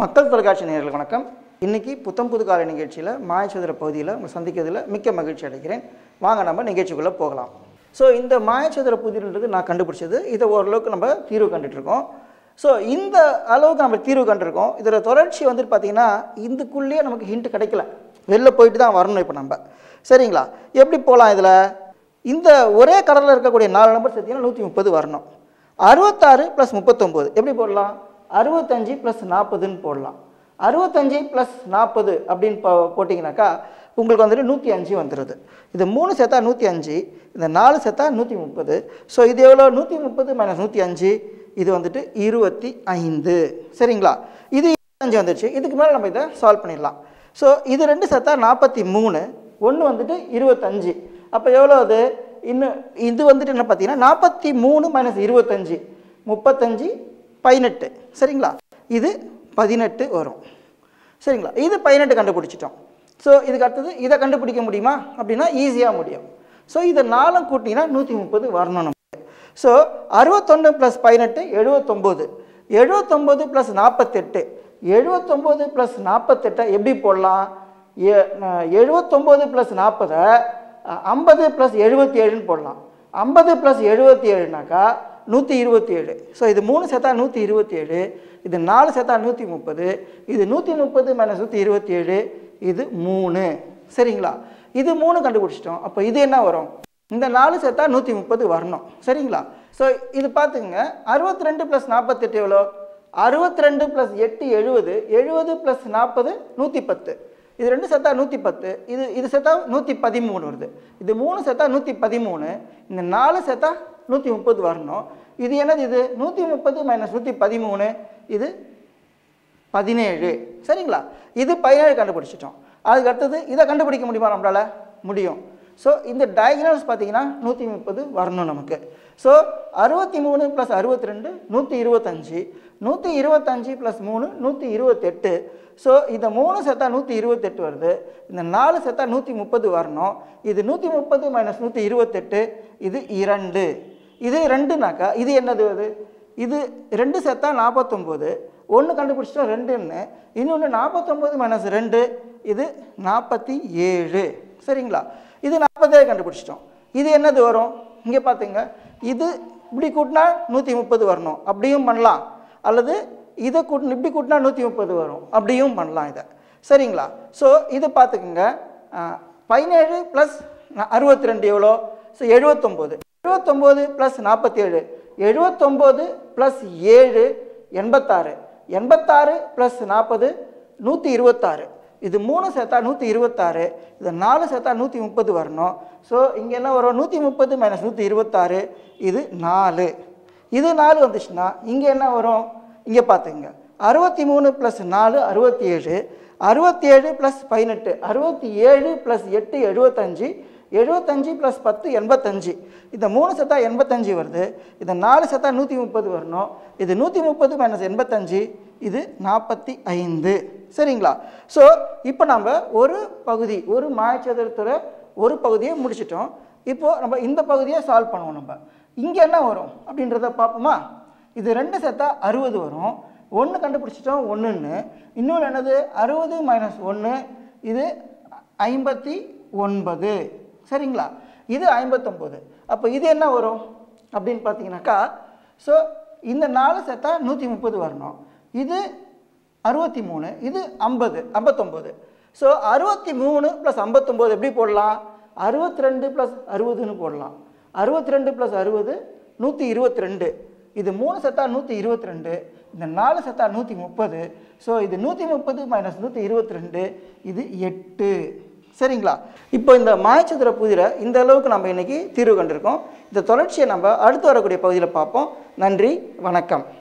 மக்கள் தொலைக்காட்சி நேயர்களுக்கு வணக்கம் இன்னைக்கு புத்தம் புது கால நிகழ்ச்சியில் மாயச்சதுர பகுதியில் உங்களை சந்திக்கிறதுல மிக்க மகிழ்ச்சி அடைகிறேன் வாங்க நம்ம நிகழ்ச்சிக்குள்ளே போகலாம் ஸோ இந்த மாயச்சதுர புதிர்ன்றது நான் கண்டுபிடிச்சது இதை ஓரளவுக்கு நம்ம தீர்வு கண்டுட்ருக்கோம் ஸோ இந்த அளவுக்கு நம்ம தீர்வு கண்டிருக்கோம் இதோட தொடர்ச்சி வந்துட்டு பார்த்தீங்கன்னா இதுக்குள்ளேயே நமக்கு ஹிண்ட் கிடைக்கல வெளில போயிட்டு தான் வரணும் இப்போ நம்ம சரிங்களா எப்படி போகலாம் இதில் இந்த ஒரே கடலில் இருக்கக்கூடிய நாலு நம்பர் சேர்த்தீங்கன்னா நூற்றி முப்பது வரணும் அறுபத்தாறு ப்ளஸ் முப்பத்தொம்போது எப்படி போடலாம் அறுபத்தஞ்சு ப்ளஸ் நாற்பதுன்னு போடலாம் அறுபத்தஞ்சு ப்ளஸ் நாற்பது அப்படின்னு போ போட்டிங்கனாக்கா உங்களுக்கு வந்துட்டு நூற்றி அஞ்சு வந்துடுது இது மூணு சேர்த்தா நூற்றி அஞ்சு இந்த நாலு சேர்த்தா நூற்றி முப்பது ஸோ இது எவ்வளோ நூற்றி முப்பது மைனஸ் நூற்றி அஞ்சு இது வந்துட்டு இருபத்தி ஐந்து சரிங்களா இது அஞ்சு வந்துடுச்சு இதுக்கு மேலே நம்ம இதை சால்வ் பண்ணிடலாம் ஸோ இது ரெண்டு சேர்த்தா நாற்பத்தி மூணு ஒன்று வந்துட்டு இருபத்தஞ்சு அப்போ எவ்வளோ அது இன்னும் இது வந்துட்டு என்ன பார்த்தீங்கன்னா நாற்பத்தி மூணு மைனஸ் இருபத்தஞ்சு முப்பத்தஞ்சு பதினெட்டு சரிங்களா இது பதினெட்டு வரும் சரிங்களா இது பதினெட்டு கண்டுபிடிச்சிட்டோம் ஸோ இதுக்கு அடுத்தது இதை கண்டுபிடிக்க முடியுமா அப்படின்னா ஈஸியாக முடியும் ஸோ இதை நாலும் கூட்டிங்கன்னா நூற்றி முப்பது வரணும் நமக்கு ஸோ அறுபத்தொன்று ப்ளஸ் பதினெட்டு எழுபத்தொம்போது எழுபத்தொம்போது ப்ளஸ் நாற்பத்தெட்டு எழுபத்தொம்போது ப்ளஸ் நாற்பத்தெட்டை எப்படி போடலாம் எ- ந- எழுபத்தொம்போது ப்ளஸ் நாற்பதை ஐம்பது ப்ளஸ் எழுபத்தி ஏழுன்னு போடலாம் ஐம்பது ப்ளஸ் எழுபத்தி ஏழுனாக்கா நூற்றி இருபத்தி ஏழு ஸோ இது மூணு சேர்த்தா நூற்றி இருபத்தி ஏழு இது நாலு சேர்த்தா நூற்றி முப்பது இது நூற்றி முப்பது மைனஸ் நூற்றி இருபத்தி ஏழு இது மூணு சரிங்களா இது மூணு கண்டுபிடிச்சிட்டோம் அப்போ இது என்ன வரும் இந்த நாலு சேர்த்தா நூற்றி முப்பது வரணும் சரிங்களா ஸோ இது பார்த்துங்க அறுபத்தி ரெண்டு ப்ளஸ் நாற்பத்தெட்டு எவ்வளோ அறுபத்தி ரெண்டு ப்ளஸ் எட்டு எழுபது எழுபது ப்ளஸ் நாற்பது நூற்றி பத்து இது ரெண்டு சேர்த்தா நூற்றி பத்து இது இது சேர்த்தா நூற்றி பதிமூணு வருது இது மூணு சேர்த்தா நூற்றி பதிமூணு இந்த நாலு சேர்த்தா நூற்றி முப்பது வரணும் இது என்னது இது நூற்றி முப்பது மைனஸ் நூற்றி பதிமூணு இது பதினேழு சரிங்களா இது பதினேழு கண்டுபிடிச்சிட்டோம் அதுக்கு அடுத்தது இதை கண்டுபிடிக்க முடியுமா நம்மளால முடியும் ஸோ இந்த டயக்னல்ஸ் பார்த்தீங்கன்னா நூற்றி முப்பது வரணும் நமக்கு ஸோ அறுபத்தி மூணு ப்ளஸ் அறுபத்தி ரெண்டு நூற்றி இருபத்தஞ்சி நூற்றி இருபத்தஞ்சி ப்ளஸ் மூணு நூற்றி இருபத்தெட்டு ஸோ இந்த மூணு சேர்த்தா நூற்றி இருபத்தெட்டு வருது இந்த நாலு சேர்த்தா நூற்றி முப்பது வரணும் இது நூற்றி முப்பது மைனஸ் நூற்றி இருபத்தெட்டு இது இரண்டு இது ரெண்டுனாக்கா இது என்னது அது இது ரெண்டு சேர்த்தா நாற்பத்தொம்போது ஒன்று கண்டுபிடிச்சிட்டோம் ரெண்டுன்னு இன்னொன்று நாற்பத்தொம்போது மைனஸ் ரெண்டு இது நாற்பத்தி ஏழு சரிங்களா இது நாற்பத்தேழு கண்டுபிடிச்சிட்டோம் இது என்னது வரும் இங்கே பார்த்துங்க இது இப்படி கூட்டினா நூற்றி முப்பது வரணும் அப்படியும் பண்ணலாம் அல்லது இதை கூட்டின இப்படி கூட்டினா நூற்றி முப்பது வரும் அப்படியும் பண்ணலாம் இதை சரிங்களா ஸோ இது பார்த்துக்குங்க பதினேழு ப்ளஸ் அறுபத்தி ரெண்டு எவ்வளோ ஸோ எழுபத்தொம்போது எழுபத்தொம்போது ப்ளஸ் நாற்பத்தேழு எழுபத்தொம்போது ப்ளஸ் ஏழு எண்பத்தாறு எண்பத்தாறு ப்ளஸ் நாற்பது நூற்றி இருபத்தாறு இது மூணு சேர்த்தா நூற்றி இருபத்தாறு இது நாலு சேர்த்தா நூற்றி முப்பது வரணும் ஸோ இங்கே என்ன வரும் நூற்றி முப்பது மைனஸ் நூற்றி இருபத்தாறு இது நாலு இது நாலு வந்துச்சுன்னா இங்கே என்ன வரும் இங்கே பார்த்துங்க அறுபத்தி மூணு ப்ளஸ் நாலு அறுபத்தி ஏழு அறுபத்தி ஏழு ப்ளஸ் பதினெட்டு அறுபத்தி ஏழு ப்ளஸ் எட்டு எழுபத்தஞ்சு எழுபத்தஞ்சு ப்ளஸ் பத்து எண்பத்தஞ்சு இந்த மூணு செத்தா எண்பத்தஞ்சு வருது இந்த நாலு செத்தா நூற்றி முப்பது வரணும் இது நூற்றி முப்பது மைனஸ் எண்பத்தஞ்சு இது நாற்பத்தி ஐந்து சரிங்களா ஸோ இப்போ நம்ம ஒரு பகுதி ஒரு மாயச்சதுரத்தில் ஒரு பகுதியை முடிச்சிட்டோம் இப்போது நம்ம இந்த பகுதியை சால்வ் பண்ணுவோம் நம்ம இங்கே என்ன வரும் அப்படின்றத பார்ப்போமா இது ரெண்டு சேர்த்தா அறுபது வரும் ஒன்று கண்டுபிடிச்சிட்டோம் ஒன்றுன்னு இன்னொன்று என்னது அறுபது மைனஸ் ஒன்று இது ஐம்பத்தி ஒன்பது சரிங்களா இது ஐம்பத்தொம்போது அப்போ இது என்ன வரும் அப்படின்னு பார்த்தீங்கன்னாக்கா ஸோ இந்த நாலு சேர்த்தா நூற்றி முப்பது வரணும் இது அறுபத்தி மூணு இது ஐம்பது ஐம்பத்தொம்போது ஸோ அறுபத்தி மூணு ப்ளஸ் ஐம்பத்தொம்போது எப்படி போடலாம் அறுபத்தி ரெண்டு ப்ளஸ் அறுபதுன்னு போடலாம் அறுபத்தி ரெண்டு ப்ளஸ் அறுபது நூற்றி இருபத்தி ரெண்டு இது மூணு செத்தா நூற்றி இருபத்தி ரெண்டு இந்த நாலு செத்தா நூற்றி முப்பது ஸோ இது நூற்றி முப்பது மைனஸ் நூற்றி இருபத்தி ரெண்டு இது எட்டு சரிங்களா இப்போ இந்த மாயச்சதுர புதிரை இந்த அளவுக்கு நம்ம இன்னைக்கு தீர்வு கண்டிருக்கோம் இந்த தொடர்ச்சியை நம்ம அடுத்து வரக்கூடிய பகுதியில் பார்ப்போம் நன்றி வணக்கம்